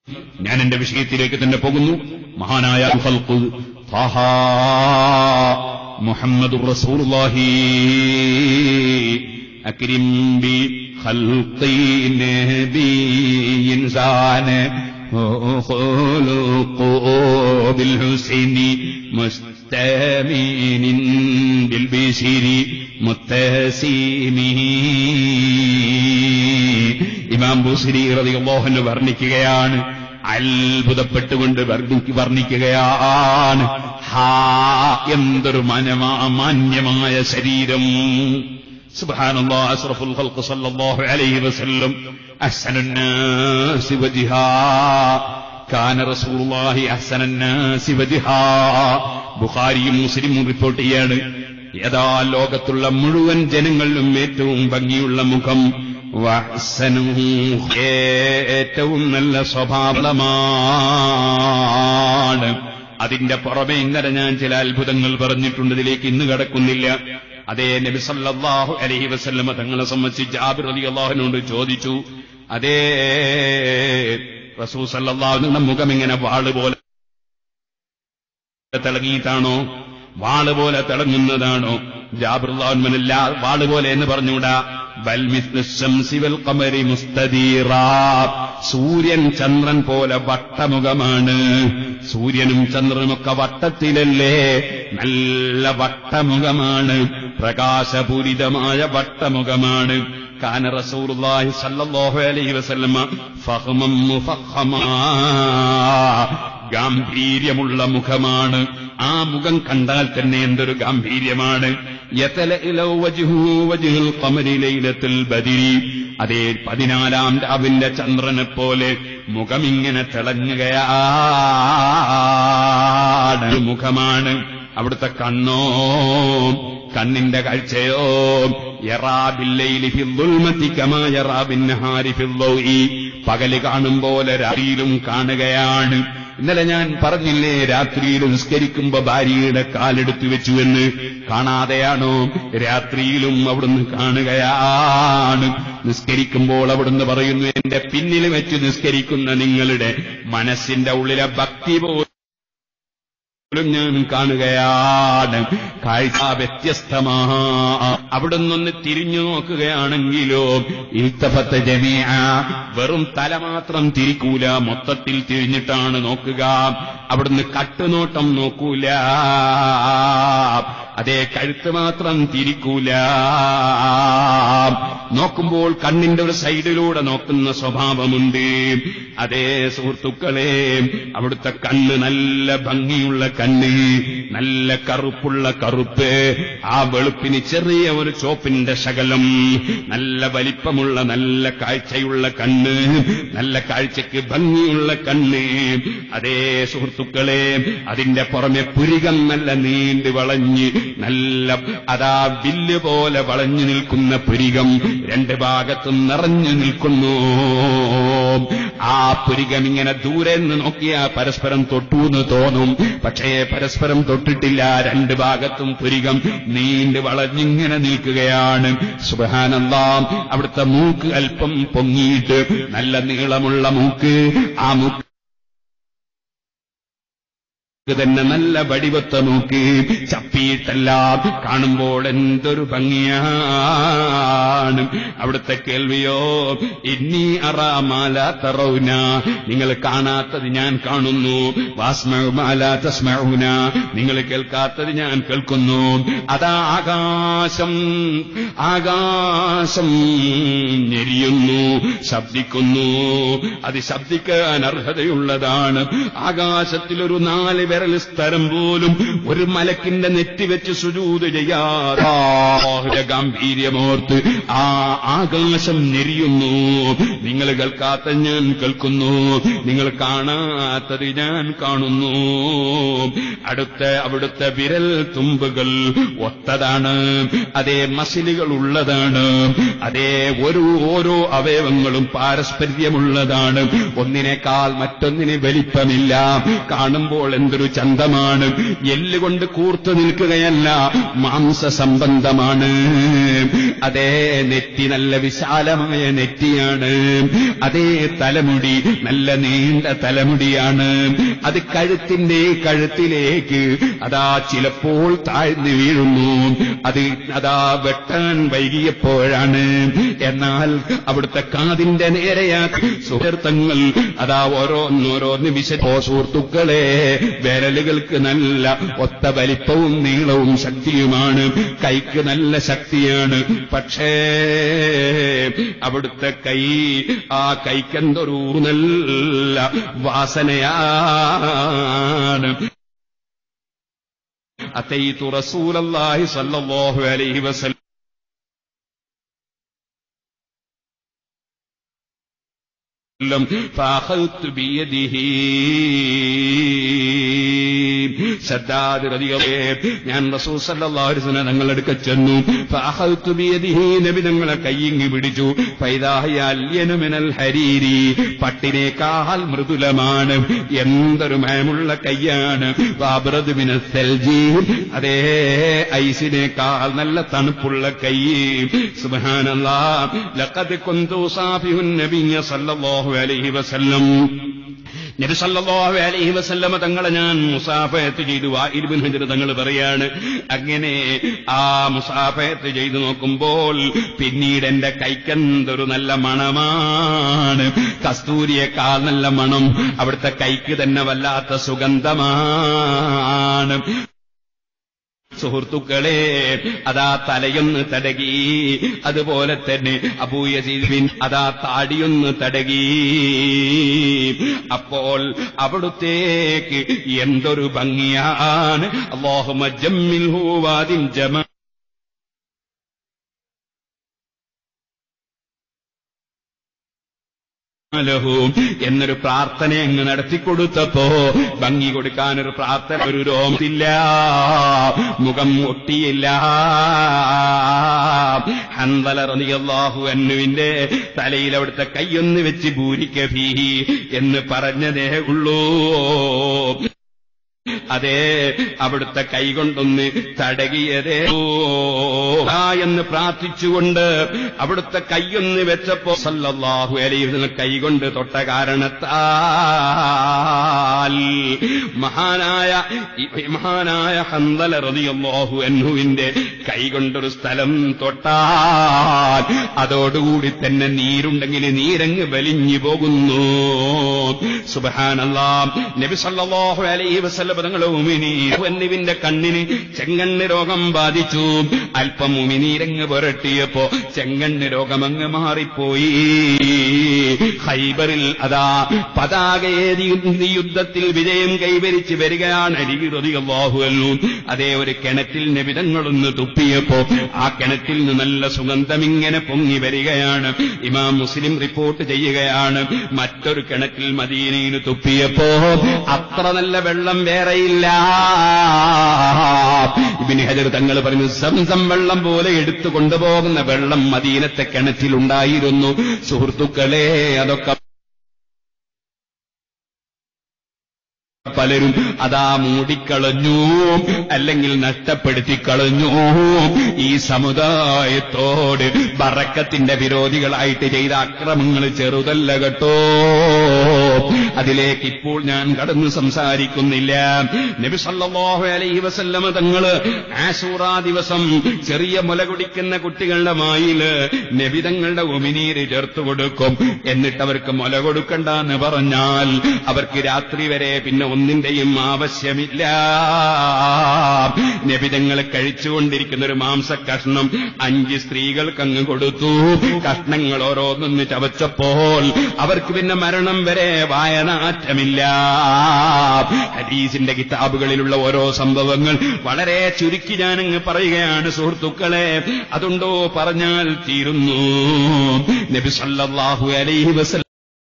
ഞാൻ എന്റെ വിഷയത്തിലേക്ക് തന്നെ പോകുന്നു മഹാനായ ഖൽഖ് ത്വാഹ മുഹമ്മദുർ റസൂലുള്ളാഹി അക്രിം ബി ഖൽഖി നബി ഇൻസാന خلقه بالحسن مستمين بالبشر متسم ഇമാം ബുസിരി റളിയല്ലാഹു വർണ്ണിക്കുകയാണ് അത്ഭുതപ്പെട്ടുകൊണ്ട് വർണ്ണിക്ക് വർണ്ണിക്കുകയാണ് ഹാ എന്തൊരു മനമാ മാന്യമായ ശരീരം سبحان الله أشرف الخلق صلى الله عليه وسلم أحسن الناس وجها كان رسول الله أحسن الناس وجها ബുഖാരിയും മുസ്ലിമും റിപ്പോർട്ട് ചെയ്യാണ് ഏതാ ലോകത്തുള്ള മുഴുവൻ ജനങ്ങളിലും ഏറ്റവും ഭംഗിയുള്ള മുഖം വഹ്സനും ഏറ്റവും നല്ല സ്വഭാവമാണ് അതിന്റെ പുറമെ ഇന്നലെ ഞാൻ ചില അത്ഭുതങ്ങൾ പറഞ്ഞിട്ടുണ്ട് ഇതിലേക്ക് ഇന്ന് കടക്കുന്നില്ല അതേ നബി സല്ലല്ലാഹു അലൈഹി വസല്ലമ തങ്ങളെ സംബന്ധിച്ച് ജാബിർ റളിയല്ലാഹുവിനോട് ചോദിച്ചു അതേ റസൂൽ സല്ലല്ലാഹു നിങ്ങളുടെ മുഖം ഇങ്ങനെ വാള് പോലെ തിളങ്ങിയിട്ടാണോ വാള് പോലെ തിളങ്ങുന്നതാണോ ജാബിറുല്ലാഹുമനല്ല വാള് പോലെ എന്ന് പറഞ്ഞുകൂടാ ബൽമിസ്വൽ കമരി മുസ്തദീറ സൂര്യൻ ചന്ദ്രൻ പോലെ വട്ടമുഖമാണ് സൂര്യനും ചന്ദ്രനുമൊക്കെ വട്ടത്തിലല്ലേ നല്ല വട്ടമുഖമാണ് പ്രകാശപൂരിതമായ വട്ടമുഖമാണ് കാന റസൂലുള്ളാഹി സല്ലല്ലാഹു അലൈഹി വസല്ലമ ഫഹ്മം മുഫഖമാ ഗാംഭീര്യമുള്ള മുഖമാണ് ആ മുഖം കണ്ടാൽ തന്നെ എന്തൊരു ഗാംഭീര്യമാണ് യതലഇലൗ വജ്ഹു വജ്ഹുൽ ഖമരി ലൈലത്തുൽ ബദരി അതേ പതിനാലാം രാവിന്റെ ചന്ദ്രനെ പോലെ മുഖം ഇങ്ങനെ തിളങ്ങുകയാണ് മുഖമാണ് അവിടുത്തെ കണ്ണോ കണ്ണിന്റെ കാഴ്ചയോ യറാബില്ലയിലി ഫിദ്ദുൽമതി കമാ യറാബിന്നഹാരി ഫിദ്ദൗഇ പകല് കാണും പോലെ രാത്രിയിലും കാണുകയാണ് ഇന്നലെ ഞാൻ പറഞ്ഞില്ലേ രാത്രിയിൽ നിസ്കരിക്കുമ്പോ ഭാര്യയുടെ കാലെടുത്തു വെച്ചു എന്ന് കാണാതെയാണോ രാത്രിയിലും അവിടുന്ന് കാണുകയാണ് നിസ്കരിക്കുമ്പോൾ അവിടുന്ന് പറയുന്നു എന്റെ പിന്നിൽ വെച്ച് നിസ്കരിക്കുന്ന നിങ്ങളുടെ മനസ്സിന്റെ ഉള്ളിലെ ഭക്തി പോലും ഞാൻ കാണുകയാണ് കാഴ്ച വ്യത്യസ്തമാ അവിടുന്ന് തിരിഞ്ഞു നോക്കുകയാണെങ്കിലോ ഇൽത്തഫത്ത് ജമീഅ വെറും തല മാത്രം തിരിക്കൂല മൊത്തത്തിൽ തിരിഞ്ഞിട്ടാണ് നോക്കുക അവിടുന്ന് കട്ടുനോട്ടം നോക്കൂല അതേ കഴുത്ത് മാത്രം തിരിക്കൂല നോക്കുമ്പോൾ കണ്ണിന്റെ ഒരു സൈഡിലൂടെ നോക്കുന്ന സ്വഭാവമുണ്ട് അതേ സുഹൃത്തുക്കളെ അവിടുത്തെ കണ്ണ് നല്ല ഭംഗിയുള്ള കണ്ണ് നല്ല കറുപ്പുള്ള കറുപ്പ് ആ വെളുപ്പിന് ചെറിയ ഒരു ചോപ്പിന്റെ ശകലം നല്ല വലിപ്പമുള്ള നല്ല കാഴ്ചയുള്ള കണ്ണ് നല്ല കാഴ്ചക്ക് ഭംഗിയുള്ള കണ്ണ് അതേ സുഹൃത്തുക്കളെ അതിന്റെ പുറമെ പുരികം നല്ല നീണ്ട് വളഞ്ഞ് നല്ല അതാ വില്ല് പോലെ വളഞ്ഞു നിൽക്കുന്ന പുരികം രണ്ട് ഭാഗത്തും നിറഞ്ഞു നിൽക്കുന്നു ആ പുരികം ഇങ്ങനെ ദൂരെ നിന്ന് നോക്കിയാ പരസ്പരം തൊട്ടു എന്ന് തോന്നും പക്ഷേ പരസ്പരം തൊട്ടിട്ടില്ല രണ്ട് ഭാഗത്തും പുരികം നീണ്ട് വളഞ്ഞിങ്ങനെ നിൽക്കുകയാണ് സുബഹാനന്ദാം അവിടുത്തെ മൂക്ക് അല്പം പൊങ്ങിയിട്ട് നല്ല നീളമുള്ള മൂക്ക് ആ മൂക്ക് തന്നെ നല്ല വടിവത്ത നോക്കി ചപ്പിയിട്ടല്ല കാണുമ്പോൾ എന്തൊരു ഭംഗിയാണ് അവിടുത്തെ കേൾവിയോ ഇന്നീ അറാമാല തറൗന നിങ്ങൾ കാണാത്തത് ഞാൻ കാണുന്നു വാസ്മമാല തസ്മൗന നിങ്ങൾ കേൾക്കാത്തത് ഞാൻ കേൾക്കുന്നു അതാ ആകാശം ആകാശം ഞെരിയുന്നു ശബ്ദിക്കുന്നു അത് ശബ്ദിക്കാൻ അർഹതയുള്ളതാണ് ആകാശത്തിലൊരു നാല് വിരൽ സ്ഥലം പോലും ഒരു മലക്കിന്റെ നെറ്റി വെച്ച് സുജൂത് ചെയ്യാതെ ഗാംഭീര്യമോർത്ത് ആ ആകാശം ഞെരിയുന്നു നിങ്ങൾ കേൾക്കാത്ത ഞാൻ കേൾക്കുന്നു നിങ്ങൾ കാണാത്തത് ഞാൻ കാണുന്നു അടുത്ത അവിടുത്തെ വിരൽ തുമ്പുകൾ ഒത്തതാണ് അതേ മസിലുകൾ ഉള്ളതാണ് അതേ ഒരു ഓരോ അവയവങ്ങളും പാരസ്പര്യമുള്ളതാണ് ഒന്നിനേക്കാൾ മറ്റൊന്നിന് വലിപ്പമില്ല കാണുമ്പോൾ എന്തൊരു ചന്തമാണ് എല്ലുകൊണ്ട് കൂർത്തു നിൽക്കുകയല്ല മാംസ സംബന്ധമാണ് അതേ നെറ്റി നല്ല വിശാലമായ നെറ്റിയാണ് അതേ തലമുടി നല്ല നീണ്ട തലമുടിയാണ് അത് കഴുത്തിന്റെ കഴുത്തിലേക്ക് അതാ ചിലപ്പോൾ താഴ്ന്നു വീഴുന്നു അത് അതാ വെട്ടാൻ വൈകിയപ്പോഴാണ് എന്നാൽ അവിടുത്തെ കാതിന്റെ നേരെയാ സുഹൃത്തങ്ങൾ അതാ ഓരോന്നോരോന്ന് വിശോ സുഹൃത്തുക്കളെ വിരലുകൾക്ക് നല്ല ഒത്ത വലിപ്പവും നീളവും ശക്തിയുമാണ് കൈക്ക് നല്ല ശക്തിയാണ് പക്ഷേ അവിടുത്തെ കൈ ആ കൈക്കെന്തൊരു നല്ല വാസനയാണ് أتيت رسول الله صلى الله عليه وسلم فأخذت بيده ശദ്ദാദ് റളിയല്ലാഹു ഞാൻ റസൂൽ സല്ലല്ലാഹു അലൈഹി വസല്ലം തങ്ങളെടുക്ക ചെന്നു ഫഅഖൽതു ബിയദിഹി നബി തങ്ങളെ കൈയിങ്ങി പിടിച്ചു ഫൈദാഹിയ അല്യനു മിനൽ ഹരീരി പട്ടിനേക്കാൾ മൃദുലമാണ് എന്തൊരു മയമുള്ള കൈയാണ് വാബ്രദ് മിനൽ സെൽജി അതേ ഐസിനേക്കാൾ നല്ല തണുപ്പുള്ള കൈ സുബ്ഹാനല്ലാഹ് ലഖദ് കുന്തു സാഫിഹുൻ നബിയ്യ സല്ലല്ലാഹു അലൈഹി വസല്ലം നബി സല്ലല്ലാഹു അലൈഹി വസല്ലമ തങ്ങളെ ഞാൻ മുസാഫയത്ത് ചെയ്തു വാഇൽബിൻ ഹജർ തങ്ങൾ പറയാണ് അങ്ങനെ ആ മുസാഫയത്ത് ചെയ്തു നോക്കുമ്പോൾ പിന്നീട് എന്റെ കൈക്കെന്തൊരു നല്ല മണമാണ് കസ്തൂരിയേക്കാൾ നല്ല മണം അവിടുത്തെ കൈക്ക് തന്നെ വല്ലാത്ത സുഗന്ധമാണ് സുഹൃത്തുക്കളെ അതാ തലയൊന്ന് തടകി അതുപോലെ തന്നെ അബൂയസീബിൻ അതാ താടിയൊന്ന് തടകി അപ്പോൾ അവിടുത്തേക്ക് എന്തൊരു ഭംഗിയാണ് അള്ളാഹുമ ജമ്മിൽ ഹൂവാദിൻ ജമ ലഹു എന്നൊരു പ്രാർത്ഥന അങ്ങ് നടത്തിക്കൊടുത്തപ്പോ ഭംഗി കൊടുക്കാനൊരു പ്രാർത്ഥന ഒരു രോമില്ല മുഖം ഒട്ടിയില്ല ഹന്തല റളിയല്ലാഹു അന്നുവിന്റെ തലയിൽ അവിടുത്തെ കൈയൊന്ന് വെച്ച് ഭൂരിക്കഫീ എന്ന് പറഞ്ഞതേ ഉള്ളൂ അതെ അവിടുത്തെ കൈകൊണ്ടൊന്ന് തടകിയതേ ആ എന്ന് പ്രാർത്ഥിച്ചുകൊണ്ട് അവിടുത്തെ കൈയൊന്ന് വെച്ചപ്പോ സല്ലല്ലാഹു അലൈഹി കൈകൊണ്ട് തൊട്ട കാരണത്താൽ മഹാനായ മഹാനായ ഹന്തല റളിയല്ലാഹു അൻഹുവിന്റെ കൈകൊണ്ടൊരു സ്ഥലം തൊട്ടാൽ അതോടുകൂടി തന്നെ നീരുണ്ടെങ്കിൽ നീരങ്ങ് വലിഞ്ഞു പോകുന്നു സുബഹാനല്ലാ നബി സല്ലല്ലാഹു അലൈഹി വസല്ലം തങ്ങൾ ഉമിനി എന്നിവിന്റെ കണ്ണിന് ചെങ്കണ്ണ് രോഗം ബാധിച്ചു അല്പം ഉമിനീരങ്ങ് പുരട്ടിയപ്പോ ചെങ്കണ്ണ് രോഗമങ്ങ് മാറിപ്പോയി ഹൈബറിൽ അതാ പതാകയേതി യുദ്ധത്തിൽ വിജയം കൈവരിച്ച് വരികയാണ് അലിഹുഅല്ലാഹുവല്ലു അതേ ഒരു കിണറ്റിൽ നിബിതങ്ങളൊന്ന് തുപ്പിയപ്പോ ആ കിണറ്റിൽ നിന്ന് നല്ല സുഗന്ധം ഇങ്ങനെ പൊങ്ങി വരികയാണ് ഇമാം മുസ്ലിം റിപ്പോർട്ട് ചെയ്യുകയാണ് മറ്റൊരു കിണറ്റിൽ മദീനയിൽ തുപ്പിയപ്പോ അത്ര നല്ല വെള്ളം വേറെയില്ല ഇബിന് ഹജർ തങ്ങൾ പറഞ്ഞു സംസം വെള്ളം പോലെ എടുത്തു കൊണ്ടുപോകുന്ന വെള്ളം മദീനത്തെ കിണറ്റിലുണ്ടായിരുന്നു സുഹൃത്തുക്കളെ അതൊക്കെ പലരും അതാ മൂടിക്കളഞ്ഞു അല്ലെങ്കിൽ നഷ്ടപ്പെടുത്തിക്കളഞ്ഞു ഈ സമുദായത്തോട് ബറക്കത്തിന്റെ വിരോധികളായിട്ട് ചെയ്ത അക്രമങ്ങൾ ചെറുതല്ല കേട്ടോ അതിലേക്ക് ഇപ്പോൾ ഞാൻ കടന്ന് സംസാരിക്കുന്നില്ല നബി സല്ലല്ലാഹു അലൈഹി വസല്ലമ തങ്ങള് ആശൂറാ ദിവസം ചെറിയ മുല കുടിക്കുന്ന കുട്ടികളുടെ മായില് നബി തങ്ങളുടെ ഉമിനീര് ചേർത്തു കൊടുക്കും എന്നിട്ട് അവർക്ക് മുല കൊടുക്കണ്ട എന്ന് പറഞ്ഞാൽ അവർക്ക് രാത്രി വരെ പിന്നെ ഒന്നിന്റെയും ആവശ്യമില്ല നബിതങ്ങൾ കഴിച്ചുകൊണ്ടിരിക്കുന്ന ഒരു മാംസ കഷ്ണം അഞ്ച് സ്ത്രീകൾക്ക് അങ്ങ് കൊടുത്തു കഷ്ണങ്ങൾ ഓരോന്നൊന്ന് ചവച്ചപ്പോൾ അവർക്ക് പിന്നെ മരണം വരെ വായനാറ്റമില്ല ഹദീസിന്റെ കിതാബുകളിലുള്ള ഓരോ സംഭവങ്ങൾ വളരെ ചുരുക്കി ഞാനങ്ങ് പറയുകയാണ് സുഹൃത്തുക്കളെ അതുണ്ടോ പറഞ്ഞാൽ തീരുന്നു നബി സല്ലല്ലാഹു അലൈഹി വസല്ലം